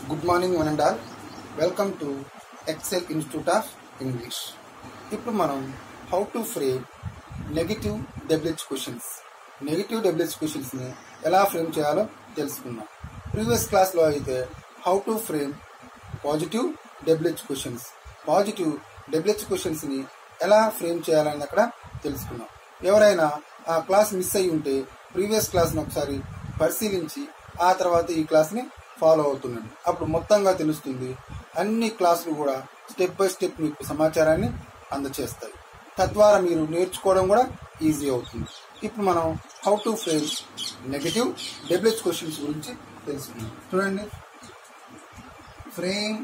good morning one and all welcome to Excel institute of English ఇప్పుడు మనం how to frame negative WH questions negative WH క్వశ్చన్స్ని ఎలా frame చేయాలో తెలుసుకుందాం previous క్లాస్లో అయితే how to frame positive WH questions positive WH క్వశ్చన్స్ని ఎలా ఫ్రేమ్ చేయాలని అక్కడ తెలుసుకున్నాం ఎవరైనా ఆ క్లాస్ మిస్ అయి ఉంటే ప్రీవియస్ క్లాస్ని ఒకసారి పరిశీలించి ఆ తర్వాత ఈ క్లాస్ని ఫాలో అవుతుండండి అప్పుడు మొత్తంగా తెలుస్తుంది అన్ని క్లాసులు కూడా స్టెప్ బై స్టెప్ మీకు సమాచారాన్ని అందచేస్తాయి తద్వారా మీరు నేర్చుకోవడం కూడా ఈజీ అవుతుంది ఇప్పుడు మనం how to frame negative WH questions గురించి తెలుసుకుందాం చూడండి frame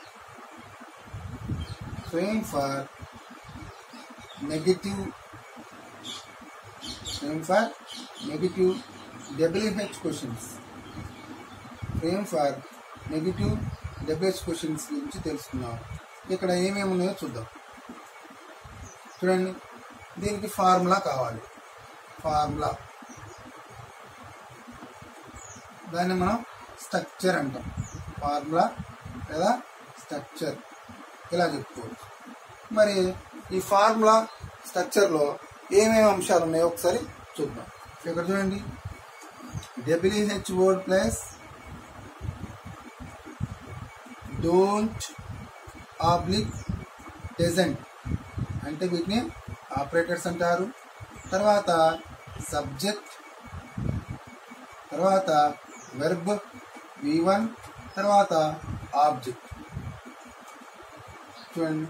frame for negative frame for negative WH questions frame for negative WH questions గురించి తెలుసుకుందాం ఇక్కడ ఏమేమి ఉన్నాయో చూద్దాం చూడండి దీనికి ఫార్ములా కావాలి ఫార్ములా దాన్ని మనం స్ట్రక్చర్ అంటాం ఫార్ములా లేదా స్ట్రక్చర్ ఇలా చెప్పుకోవచ్చు మరి ఈ ఫార్ములా స్ట్రక్చర్లో ఏమేమి అంశాలు ఉన్నాయో ఒకసారి చూద్దాం ఇక్కడ చూడండి W H word plus don't oblique doesn't అంటే వీటిని ఆపరేటర్స్ అంటారు తర్వాత సబ్జెక్ట్ తర్వాత వెర్బ్ వి వన్ తర్వాత ఆబ్జెక్ట్ చూడండి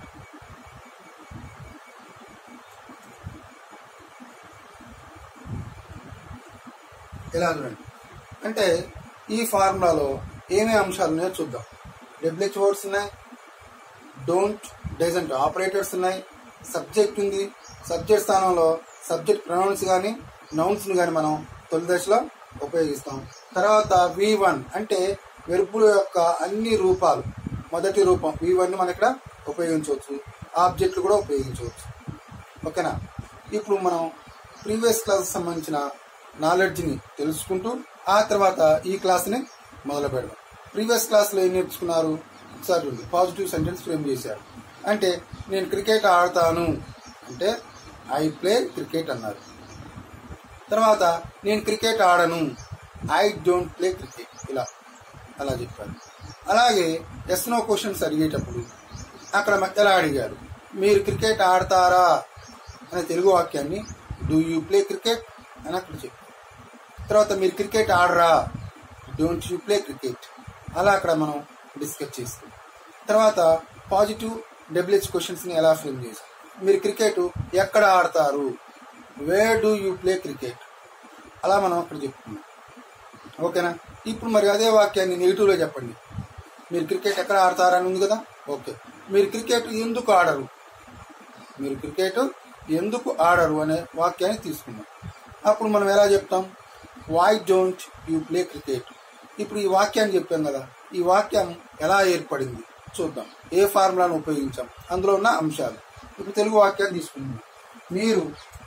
ఇలా చూడండి అంటే ఈ ఫార్ములాలో ఏమేమి అంశాలు ఉన్నాయో చూద్దాం డబ్ల్యూహెచ్ వర్డ్స్ ఉన్నాయి డోంట్ డజంట్ ఆపరేటర్స్ ఉన్నాయి సబ్జెక్ట్ ఉంది సబ్జెక్ట్ స్థానంలో సబ్జెక్ట్ ప్రొనౌన్స్ కానీ నౌన్స్ కానీ మనం తొలి దశలో ఉపయోగిస్తాం తర్వాత వి వన్ అంటే వెరుపుల యొక్క అన్ని రూపాలు మొదటి రూపం వి వన్ మనం ఇక్కడ ఉపయోగించవచ్చు ఆబ్జెక్టులు కూడా ఉపయోగించవచ్చు ఓకేనా ఇప్పుడు మనం ప్రీవియస్ క్లాస్ సంబంధించిన నాలెడ్జ్ని తెలుసుకుంటూ ఆ తర్వాత ఈ క్లాస్ని మొదలు పెడదాం ప్రీవియస్ క్లాస్లో ఏం నేర్చుకున్నారు ఒకసారి ఉంది పాజిటివ్ సెంటెన్స్ ఫ్రేమ్ చేశారు అంటే నేను క్రికెట్ ఆడతాను అంటే ఐ ప్లే క్రికెట్ అన్నారు తర్వాత నేను క్రికెట్ ఆడను ఐ డోంట్ ప్లే క్రికెట్ ఇలా అలా చెప్పారు అలాగే ఎస్ నో క్వశ్చన్స్ అడిగేటప్పుడు అక్కడ ఎలా అడిగారు మీరు క్రికెట్ ఆడతారా అనే తెలుగు వాక్యాన్ని డూ యూ ప్లే క్రికెట్ అని అక్కడ చెప్పారు తర్వాత మీరు క్రికెట్ ఆడరా డోంట్ యూ ప్లే క్రికెట్ అలా అక్కడ మనం డిస్కస్ చేస్తాం తర్వాత పాజిటివ్ డబ్ల్యూహెచ్ క్వశ్చన్స్ని ఎలా ఫ్రేమ్ చేసాం మీరు క్రికెట్ ఎక్కడ ఆడతారు where do you play cricket అలా మనం అక్కడ చెప్పుకున్నాం ఓకేనా ఇప్పుడు మరి అదే వాక్యాన్ని నెగిటివ్లో చెప్పండి మీరు క్రికెట్ ఎక్కడ ఆడతారని ఉంది కదా ఓకే మీరు క్రికెట్ ఎందుకు ఆడరు మీరు క్రికెట్ ఎందుకు ఆడరు అనే వాక్యాన్ని తీసుకున్నాం అప్పుడు మనం ఎలా చెప్తాం why don't you play cricket ఇప్పుడు ఈ వాక్యాన్ని చెప్పాం కదా ఈ వాక్యం ఎలా ఏర్పడింది చూద్దాం ఏ ఫార్ములాను ఉపయోగించాం అందులో ఉన్న అంశాలు ఇప్పుడు తెలుగు వాక్యాన్ని తీసుకుందాం మీరు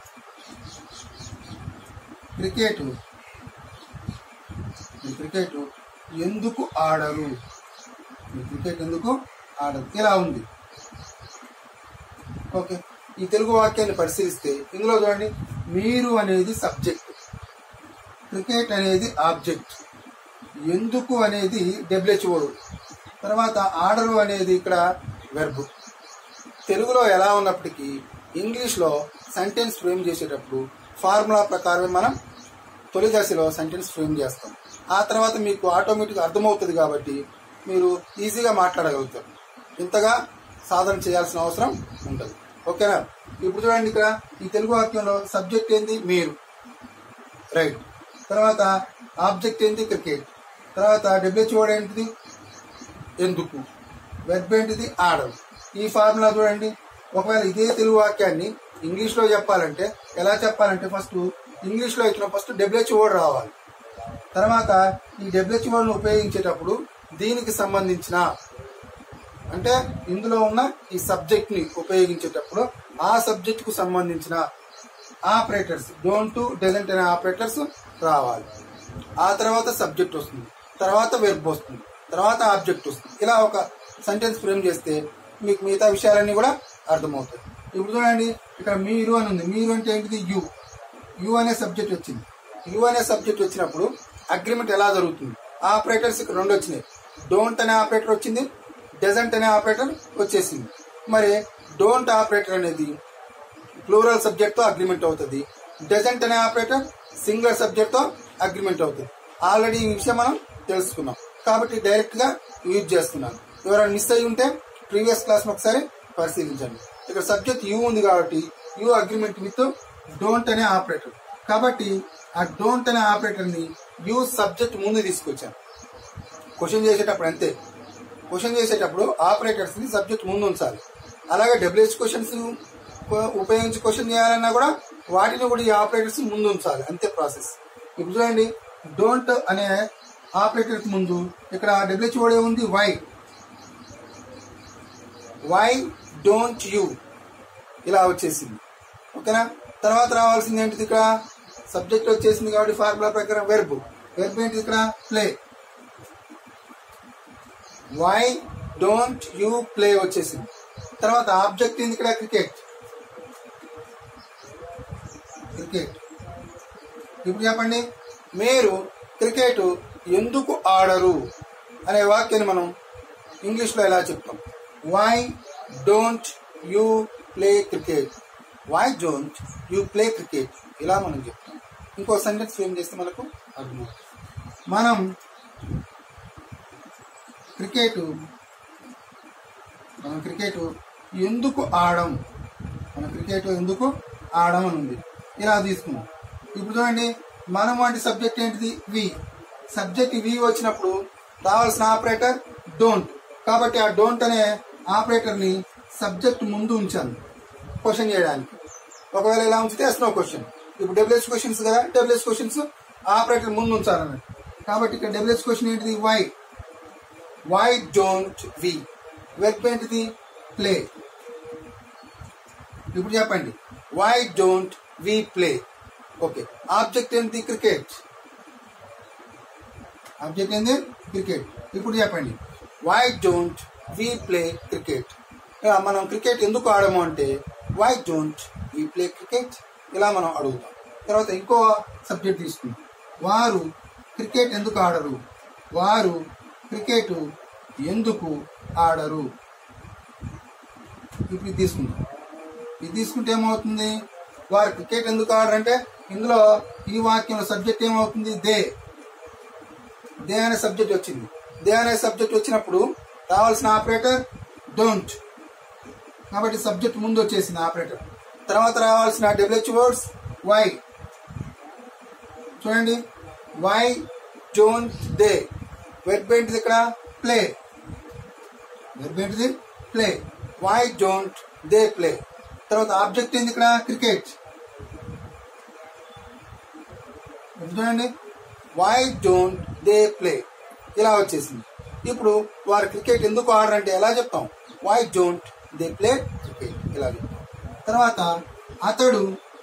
క్రికెట్ మీ క్రికెట్ ఎందుకు ఆడరు మీ క్రికెట్ ఎందుకు ఆడరు ఇలా ఉంది ఓకే ఈ తెలుగు వాక్యాన్ని పరిశీలిస్తే ఇందులో చూడండి మీరు అనేది సబ్జెక్ట్ క్రికెట్ అనేది ఆబ్జెక్ట్ ఎందుకు అనేది డబ్ల్యూహెచ్ వర్డ్ తర్వాత ఆర్డరు అనేది ఇక్కడ వెర్బ్ తెలుగులో ఎలా ఉన్నప్పటికీ ఇంగ్లీష్లో సెంటెన్స్ ఫ్రేమ్ చేసేటప్పుడు ఫార్ములా ప్రకారమే మనం తొలి దశలో సెంటెన్స్ ఫ్రేమ్ చేస్తాం ఆ తర్వాత మీకు ఆటోమేటిక్గా అర్థమవుతుంది కాబట్టి మీరు ఈజీగా మాట్లాడగలుగుతారు ఇంతగా సాధన చేయాల్సిన అవసరం ఉండదు ఓకేనా ఇప్పుడు చూడండి ఇక్కడ ఈ తెలుగు వాక్యంలో సబ్జెక్ట్ ఏంది మీరు రైట్ తర్వాత ఆబ్జెక్ట్ ఏంటి క్రికెట్ తర్వాత డబ్ల్యూహెచ్ వర్డ్ ఏంటిది ఎందుకు వెర్బ్ ఏంటిది ఆడరు ఈ ఫార్ములా చూడండి ఒకవేళ ఇదే తెలుగు వాక్యాన్ని ఇంగ్లీష్లో చెప్పాలంటే ఎలా చెప్పాలంటే ఫస్ట్ ఇంగ్లీష్లో ఇచ్చిన ఫస్ట్ డబ్ల్యూహెచ్ వర్డ్ రావాలి తర్వాత ఈ డబ్ల్యూహెచ్ వర్డ్ను ఉపయోగించేటప్పుడు దీనికి సంబంధించిన అంటే ఇందులో ఉన్న ఈ సబ్జెక్ట్ని ఉపయోగించేటప్పుడు ఆ సబ్జెక్ట్కు సంబంధించిన ఆపరేటర్స్ డోంట్ టు డజంట్ అనే ఆపరేటర్స్ రావాలి ఆ తర్వాత సబ్జెక్ట్ వస్తుంది తర్వాత వెర్బ్ వస్తుంది తర్వాత ఆబ్జెక్ట్ వస్తుంది ఇలా ఒక సెంటెన్స్ ఫ్రేమ్ చేస్తే మీకు మిగతా విషయాలన్నీ కూడా అర్థమవుతాయి ఇప్పుడు చూడండి ఇక్కడ మీరు అని ఉంది మీరు అంటే ఏంటిది యు యు అనే సబ్జెక్ట్ వచ్చింది యు అనే సబ్జెక్ట్ వచ్చినప్పుడు అగ్రిమెంట్ ఎలా జరుగుతుంది ఆపరేటర్స్ ఇక్కడ రెండు వచ్చినాయి డోంట్ అనే ఆపరేటర్ వచ్చింది డజంట్ అనే ఆపరేటర్ వచ్చేసింది మరి డోంట్ ఆపరేటర్ అనేది ప్లూరల్ సబ్జెక్ట్ తో అగ్రిమెంట్ అవుతుంది డజంట్ అనే ఆపరేటర్ సింగులర్ సబ్జెక్ట్ తో అగ్రిమెంట్ అవుతుంది ఆల్రెడీ ఈ విషయం మనం తెలుసుకున్నాం కాబట్టి డైరెక్ట్ గా యూజ్ చేస్తున్నాను ఎవరైనా మిస్ అయి ఉంటే ప్రీవియస్ క్లాస్ ఒకసారి పరిశీలించండి ఇక్కడ సబ్జెక్ట్ యూ ఉంది కాబట్టి యూ అగ్రిమెంట్ విత్ డోంట్ అనే ఆపరేటర్ కాబట్టి ఆ డోంట్ అనే ఆపరేటర్ ని యూ సబ్జెక్ట్ ముందు తీసుకొచ్చాను క్వశ్చన్ చేసేటప్పుడు అంతే క్వశ్చన్ చేసేటప్పుడు ఆపరేటర్స్ ని సబ్జెక్ట్ ముందు ఉంచాలి అలాగే డబ్ల్యూహెచ్ క్వశ్చన్స్ ఉపయోగించి క్వశ్చన్ చేయాలన్నా కూడా వాటిని కూడా ఈ ఆపరేటర్స్ ముందు ఉంచాలి అంతే ప్రాసెస్ ఇప్పుడు చూడండి డోంట్ అనే ఆపరేటర్స్ ముందు ఇక్కడ డబ్ల్యూహెచ్ ఓడే ఉంది వై వై డోంట్ యూ ఇలా వచ్చేసింది ఓకేనా తర్వాత రావాల్సింది ఏంటిది ఇక్కడ సబ్జెక్ట్ వచ్చేసింది కాబట్టి ఫార్ములా ప్రకారం వెర్బ్ వెర్బ్ ఏంటిది ఇక్కడ play why don't you play వచ్చేసింది తర్వాత ఆబ్జెక్ట్ ఏంది ఇక్కడ క్రికెట్ క్రికెట్ ఇప్పుడు చెప్పండి మీరు క్రికెట్ ఎందుకు ఆడరు అనే వాక్యాన్ని మనం ఇంగ్లీష్లో ఎలా చెప్తాం why don't you play cricket why don't you play cricket ఇలా మనం చెప్తాం ఇంకో సెంటెన్స్ ఏం చేస్తే మనకు అర్థమవుతుంది మనం క్రికెట్ మనం క్రికెట్ ఎందుకు ఆడం మన క్రికెట్ ఎందుకు ఆడం అని ఉంది ఇలా తీసుకున్నాం ఇప్పుడు చూడండి మనం వంటి సబ్జెక్ట్ ఏంటిది వి సబ్జెక్ట్ వి వచ్చినప్పుడు రావాల్సిన ఆపరేటర్ డోంట్ కాబట్టి ఆ డోంట్ అనే ఆపరేటర్ ని సబ్జెక్ట్ ముందు ఉంచాను క్వశ్చన్ చేయడానికి ఒకవేళ ఇలా ఉంచితే ఎస్ నో క్వశ్చన్ ఇప్పుడు డబ్ల్యూహెచ్ క్వశ్చన్స్ కదా డబ్ల్యూహెచ్ క్వశ్చన్స్ ఆపరేటర్ ముందు ఉంచాలన్నట్టు కాబట్టి ఇక్కడ డబ్ల్యూహెచ్ క్వశ్చన్ ఏంటిది why why don't we verb ఏంటిది ప్లే ఇప్పుడు చెప్పండి why don't we play okay object ఏంటి క్రికెట్ ఆబ్జెక్ట్ ఏంది క్రికెట్ ఇప్పుడు చెప్పండి why don't we play cricket మనం క్రికెట్ ఎందుకు ఆడము అంటే why don't we play cricket ఇలా మనం అడుగుతాం తర్వాత ఇంకో సబ్జెక్ట్ తీసుకుందాం వారు క్రికెట్ ఎందుకు ఆడరు వారు క్రికెట్ ఎందుకు ఆడరు ఇప్పుడు ఇది తీసుకుందాం ఇది తీసుకుంటే ఏమవుతుంది వారు క్రికెట్ ఎందుకు ఆడరంటే ఇందులో ఈ వాక్యంలో సబ్జెక్ట్ ఏమవుతుంది దే దే అనే సబ్జెక్ట్ వచ్చింది దే అనే సబ్జెక్ట్ వచ్చినప్పుడు రావాల్సిన ఆపరేటర్ డోంట్ కాబట్టి సబ్జెక్ట్ ముందు వచ్చేసింది ఆపరేటర్ తర్వాత రావాల్సిన డబ్ల్యూహెచ్ వర్డ్స్ వై చూడండి వై డోంట్ దే వెర్బ్ ఏంటిది ఇక్కడ ప్లే వెర్బ్ ఏంటిది play why don't they play తర్వాత ఆబ్జెక్ట్ ఏంది ఇక్కడ క్రికెట్ చూడండి వై డోంట్ దే ప్లే ఇలా వచ్చేసింది ఇప్పుడు వారు క్రికెట్ ఎందుకు ఆడరంటే ఎలా చెప్తాం why don't they play cricket ఇలా చెప్తాం తర్వాత అతడు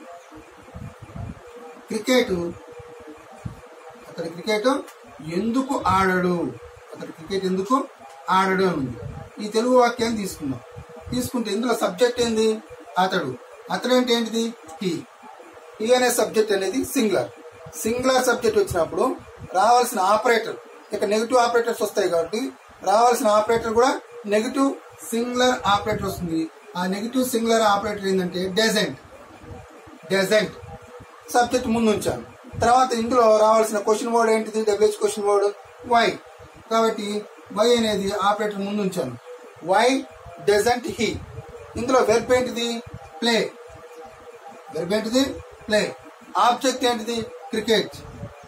క్రికెట్ అతడు క్రికెట్ ఎందుకు ఆడడు అతడు క్రికెట్ ఎందుకు ఆడడు అని ఉంది ఈ తెలుగు వాక్యాన్ని తీసుకుందాం తీసుకుంటే ఇందులో సబ్జెక్ట్ ఏంది అతడు అతడు అంటే ఏంటిది హీ హీ అనే సబ్జెక్ట్ అనేది సింగులర్ సింగులర్ సబ్జెక్ట్ వచ్చినప్పుడు రావాల్సిన ఆపరేటర్ ఇక నెగిటివ్ ఆపరేటర్స్ వస్తాయి కాబట్టి రావాల్సిన ఆపరేటర్ కూడా నెగిటివ్ సింగులర్ ఆపరేటర్ వస్తుంది ఆ నెగిటివ్ సింగులర్ ఆపరేటర్ ఏంటంటే డెజెంట్ డెజెంట్ సబ్జెక్ట్ ముందు ఉంచాను తర్వాత ఇందులో రావాల్సిన క్వశ్చన్ వర్డ్ ఏంటిది డబ్ల్యూహెచ్ క్వశ్చన్ వర్డ్ వై కాబట్టి వై అనేది ఆపరేటర్ ముందు ఉంచాను వై డజంట్ హీ ఇందులో వెర్బ్ ఏంటిది ప్లే వెర్బ్ ఏంటిది ప్లే ఆబ్జెక్ట్ ఏంటిది క్రికెట్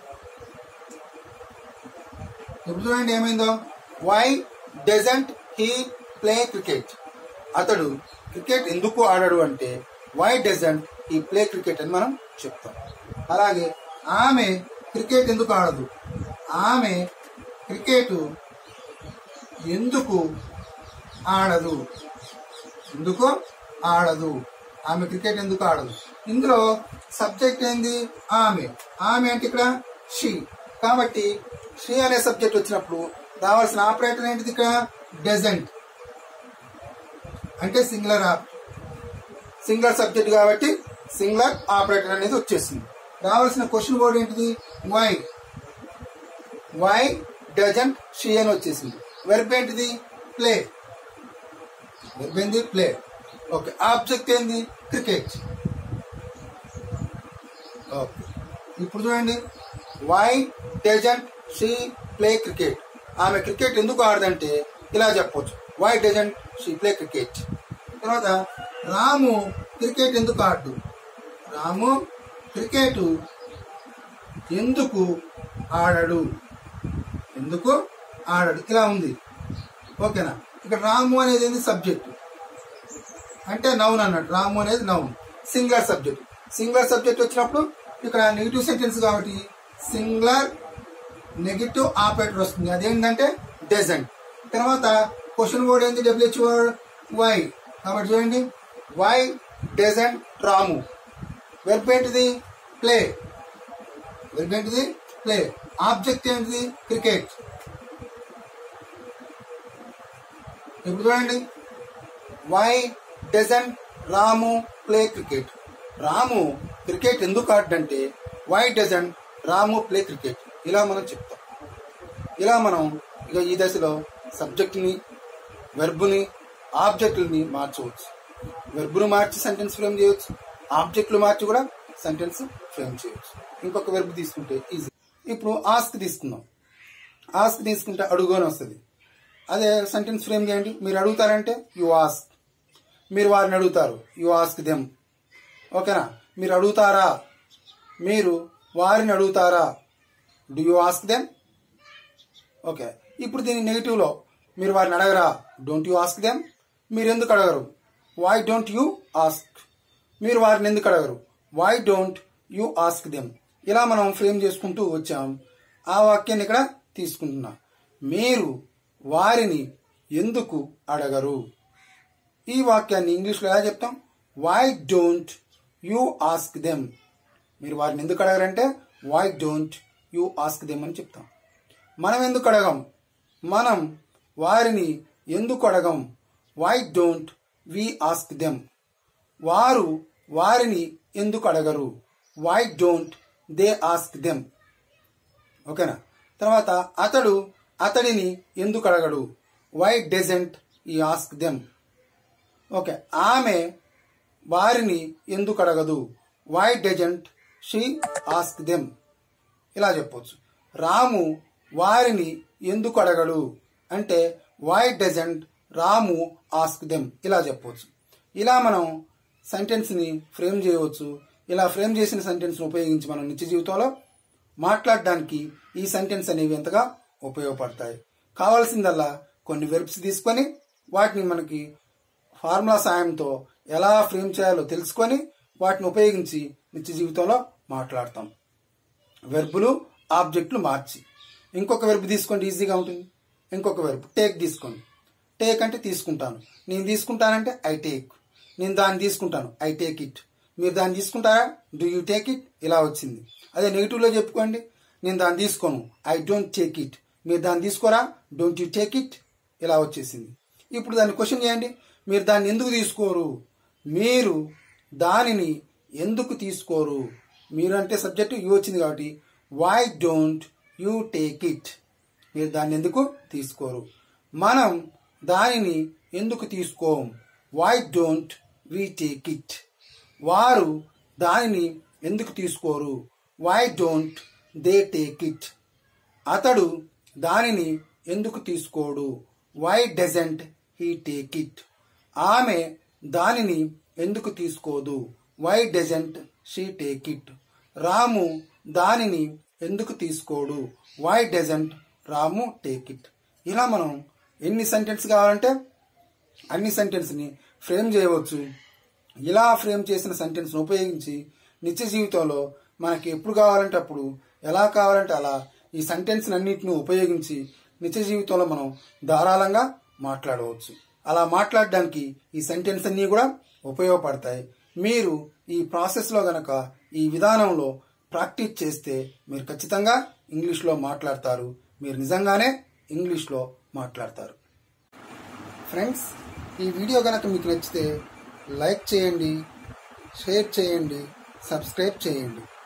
ఇప్పుడు చూడండి ఏమైందో why doesn't he play cricket అతడు క్రికెట్ ఎందుకు ఆడాడు అంటే why doesn't he play cricket అని మనం చెప్తాం అలాగే ఆమె క్రికెట్ ఎందుకు ఆడదు ఆమె క్రికెట్ ఎందుకు ఆడదు ఎందుకు ఆడదు ఆమె క్రికెట్ ఎందుకు ఆడదు ఇందులో సబ్జెక్ట్ ఏంది ఆమె ఆమె అంటే ఇక్కడ షీ కాబట్టి షీ అనే సబ్జెక్ట్ వచ్చినప్పుడు రావాల్సిన ఆపరేటర్ ఏంటిది ఇక్కడ డజంట్ అంటే సింగులర్ సింగులర్ సబ్జెక్ట్ కాబట్టి సింగులర్ ఆపరేటర్ అనేది వచ్చేసింది రావాల్సిన క్వశ్చన్ వర్డ్ ఏంటిది వై వై డజంట్ షీ అని వచ్చేసింది వెర్బ్ ఏంటిది ప్లే వెర్బ్ ఏంది ప్లే ఓకే ఆబ్జెక్ట్ ఏంది క్రికెట్ ఓకే ఇప్పుడు చూడండి why doesn't she play cricket ఆమె క్రికెట్ ఎందుకు ఆడదంటే ఇలా చెప్పొచ్చు why doesn't she play cricket తర్వాత రాము క్రికెట్ ఎందుకు ఆడు రాము క్రికెట్ ఎందుకు ఆడడు ఎందుకు ఆడడు ఇలా ఉంది ఓకేనా ఇక్కడ రాము అనేది ఏంది సబ్జెక్ట్ అంటే నౌన్ అన్నట్టు రాము అనేది noun singular subject singular subject వచ్చినప్పుడు ఇక్కడ నెగిటివ్ సెంటెన్స్ కాబట్టి సింగులర్ నెగిటివ్ ఆపరేటర్ వస్తుంది అదేంటంటే డెజంట్ తర్వాత క్వశ్చన్ వర్డ్ ఏంది డబ్ల్యూహెచ్ వర్డ్ వై కాబట్టి చూడండి వై డెజంట్ రాము వెర్బ్ ఏంటిది ప్లే వెర్బ్ ఏంటిది ప్లే ఆబ్జెక్ట్ ఏంటిది క్రికెట్ ఇప్పుడు చూడండి why doesn't Ramu play cricket Ramu cricket ఎందుకు ఆడంటే why doesn't Ramu play cricket ఇలా మనం చెప్తాం ఇలా మనం ఇక ఈ దశలో సబ్జెక్ట్ని వెర్బుని ఆబ్జెక్టులని మార్చవచ్చు వెర్బును మార్చి సెంటెన్స్ ఫ్రేమ్ చేయవచ్చు ఆబ్జెక్టులు మార్చి కూడా సెంటెన్స్ ఫ్రేమ్ చేయవచ్చు ఇంకొక వెర్బ్ తీసుకుంటే ఈజీ ఇప్పుడు ఆస్క్ తీసుకుందాం ఆస్క్ తీసుకుంటే అడుగు అని వస్తుంది అదే సెంటెన్స్ ఫ్రేమ్ చేయండి మీరు అడుగుతారంటే యు ఆస్క్ మీరు వారిని అడుగుతారు యు ఆస్క్ దెమ్ ఓకేనా మీరు అడుగుతారా మీరు వారిని అడుగుతారా do you ask them okay ఇప్పుడు దీని నెగిటివ్లో మీరు వారిని అడగరా డోంట్ యు ఆస్క్ దెమ్ మీరు ఎందుకు అడగరు వై డోంట్ యు ఆస్క్ మీరు వారిని ఎందుకు అడగరు why don't you ask them ఇలా మనం ఫ్రేమ్ చేసుకుంటూ వచ్చాం ఆ వాక్యాన్ని ఇక్కడ తీసుకుంటున్నా మీరు వారిని ఎందుకు అడగరు ఈ వాక్యాన్ని ఇంగ్లీష్లో ఎలా చెప్తాం why don't you ask them మీరు వారిని ఎందుకు అడగరంటే why don't you ask them అని చెప్తాం మనం ఎందుకు అడగం మనం వారిని ఎందుకు అడగం why don't we ask them వారు వారిని ఎందుకు అడగరు why don't they ask them ఓకేనా తర్వాత అతడు అతడిని ఎందుకు అడగడు వై డెజెంట్ ఈ ఆస్క్ దెమ్ ఓకే ఆమె వారిని ఎందుకు అడగదు why doesn't she ask them ఇలా చెప్పొచ్చు రాము వారిని ఎందుకు అడగడు అంటే why doesn't Ramu ask them ఇలా చెప్పొచ్చు ఇలా మనం సెంటెన్స్ని ఫ్రేమ్ చేయవచ్చు ఇలా ఫ్రేమ్ చేసిన సెంటెన్స్ని ఉపయోగించి మనం నిత్య జీవితంలో మాట్లాడడానికి ఈ సెంటెన్స్ అనేవి ఎంతగా ఉపయోగపడతాయి కావాల్సిందల్లా కొన్ని వెర్బ్స్ తీసుకొని వాటిని మనకి ఫార్ములా సాయంతో ఎలా ఫ్రేమ్ చేయాలో తెలుసుకొని వాటిని ఉపయోగించి నిత్య జీవితంలో మాట్లాడతాం వెర్బులు ఆబ్జెక్టులు మార్చి ఇంకొక వెర్బ్ తీసుకోండి ఈజీగా ఉంటుంది ఇంకొక వెర్బ్ టేక్ తీసుకోండి టేక్ అంటే తీసుకుంటాను నేను తీసుకుంటానంటే ఐ టేక్ నేను దాన్ని తీసుకుంటాను ఐ టేక్ ఇట్ మీరు దాన్ని తీసుకుంటారా డూ యూ టేక్ ఇట్ ఇలా వచ్చింది అదే నెగిటివ్లో చెప్పుకోండి నేను దాన్ని తీసుకోను ఐ డోంట్ టేక్ ఇట్ మీరు దాన్ని తీసుకోరా డోంట్ యూ టేక్ ఇట్ ఇలా వచ్చేసింది ఇప్పుడు దాన్ని క్వశ్చన్ చేయండి మీరు దాన్ని ఎందుకు తీసుకోరు మీరు దానిని ఎందుకు తీసుకోరు మీరు అంటే సబ్జెక్టు యూ వచ్చింది కాబట్టి why don't you take it మీరు దాన్ని ఎందుకు తీసుకోరు మనం దానిని ఎందుకు తీసుకోం why don't we take it వారు దానిని ఎందుకు తీసుకోరు why don't they take it అతడు దానిని ఎందుకు తీసుకోడు why doesn't he take it ఆమె దానిని ఎందుకు తీసుకోదు why doesn't she take it Ramu దానిని ఎందుకు తీసుకోడు why doesn't Ramu take it ఇలా మనం ఎన్ని సెంటెన్స్ కావాలంటే అన్ని సెంటెన్స్ని ఫ్రేమ్ చేయవచ్చు ఇలా ఫ్రేమ్ చేసిన సెంటెన్స్ను ఉపయోగించి నిత్య జీవితంలో మనకి ఎప్పుడు కావాలంటే అప్పుడు ఎలా కావాలంటే అలా ఈ సెంటెన్స్ అన్నింటిని ఉపయోగించి నిత్య జీవితంలో మనం ధారాళంగా మాట్లాడవచ్చు అలా మాట్లాడడానికి ఈ సెంటెన్స్ అన్నీ కూడా ఉపయోగపడతాయి మీరు ఈ ప్రాసెస్లో గనక ఈ విధానంలో ప్రాక్టీస్ చేస్తే మీరు ఖచ్చితంగా ఇంగ్లీష్లో మాట్లాడతారు మీరు నిజంగానే ఇంగ్లీష్లో మాట్లాడతారు ఫ్రెండ్స్ ఈ వీడియో కనుక మీకు నచ్చితే లైక్ చేయండి షేర్ చేయండి సబ్స్క్రైబ్ చేయండి